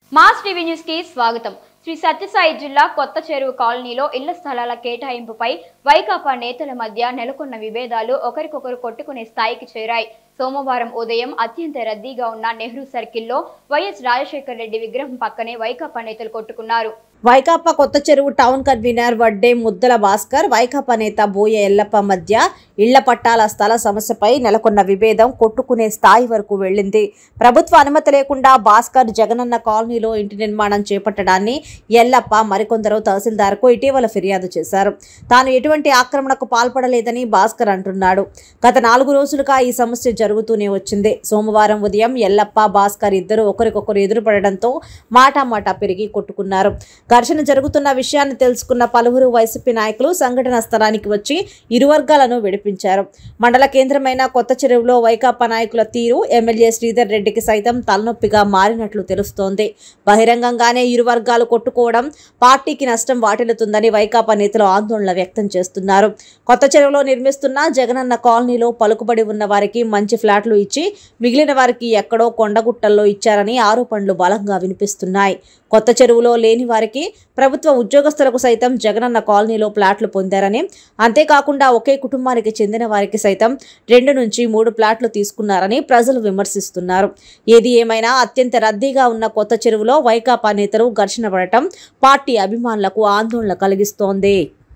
mass TV news కి స్వాగతం శ్రీ సత్యసాయి జిల్లా కొత్త చెరువు కాలనీలో ఇళ్ల స్థలాల కేటాయింపుపై వైకాపా నేతల మధ్య నెలకొన్న విభేదాలు ఒకరికొకరు కొట్టుకునే స్థాయికి చేరాయి సోమవారం ఉదయం అత్యంత రద్దీగా ఉన్న నెహ్రూ సర్కిల్లో వైఎస్ రాజశేఖర రెడ్డి విగ్రహం పక్కనే వైకాపా నేతలు కొట్టుకున్నారు వైకాపా కొత్త చెరువు టౌన్ కన్వీనర్ వడ్డే ముద్దల భాస్కర్ వైకాపా నేత బోయ ఎల్లప్ప మధ్య ఇళ్ల పట్టాల స్థల సమస్యపై నెలకొన్న విభేదం కొట్టుకునే స్థాయి వరకు వెళ్ళింది ప్రభుత్వ అనుమతి లేకుండా భాస్కర్ జగనన్న కాలనీలో ఇంటి నిర్మాణం చేపట్టడాన్ని ఎల్లప్ప మరికొందరు తహసీల్దార్కు ఇటీవల ఫిర్యాదు చేశారు తాను ఎటువంటి ఆక్రమణకు పాల్పడలేదని భాస్కర్ అంటున్నాడు గత నాలుగు రోజులుగా ఈ సమస్య జరుగుతూనే వచ్చింది సోమవారం ఉదయం ఎల్లప్ప భాస్కర్ ఇద్దరు ఒకరికొకరు ఎదురుపడడంతో మాటామాటా పెరిగి కొట్టుకున్నారు ఘర్షణ జరుగుతున్న విషయాన్ని తెలుసుకున్న పలువురు వైసీపీ నాయకులు సంఘటన స్థలానికి వచ్చి ఇరు వర్గాలను విడిపించారు మండల కేంద్రమైన కొత్త చెరువులో వైకాపా నాయకుల తీరు ఎమ్మెల్యే శ్రీధర్ రెడ్డికి సైతం తలనొప్పిగా మారినట్లు తెలుస్తోంది బహిరంగంగానే ఇరు వర్గాలు కొట్టుకోవడం పార్టీకి నష్టం వాటిల్లుతుందని వైకాపా నేతలు ఆందోళన వ్యక్తం చేస్తున్నారు కొత్త చెరువులో నిర్మిస్తున్న జగనన్న కాలనీలో పలుకుబడి ఉన్న వారికి మంచి ఫ్లాట్లు ఇచ్చి మిగిలిన వారికి ఎక్కడో కొండగుట్టల్లో ఇచ్చారని ఆరోపణలు బలంగా వినిపిస్తున్నాయి కొత్త చెరువులో లేని వారికి ప్రభుత్వ ఉద్యోగస్తులకు సైతం జగనన్న కాలనీలో ప్లాట్లు పొందారని అంతేకాకుండా ఒకే కుటుంబానికి చెందిన వారికి సైతం రెండు నుంచి మూడు ప్లాట్లు తీసుకున్నారని ప్రజలు విమర్శిస్తున్నారు ఏది ఏమైనా అత్యంత రద్దీగా ఉన్న కొత్త చెరువులో వైకాపా నేతలు ఘర్షణ పడటం పార్టీ అభిమానులకు ఆందోళన కలిగిస్తోంది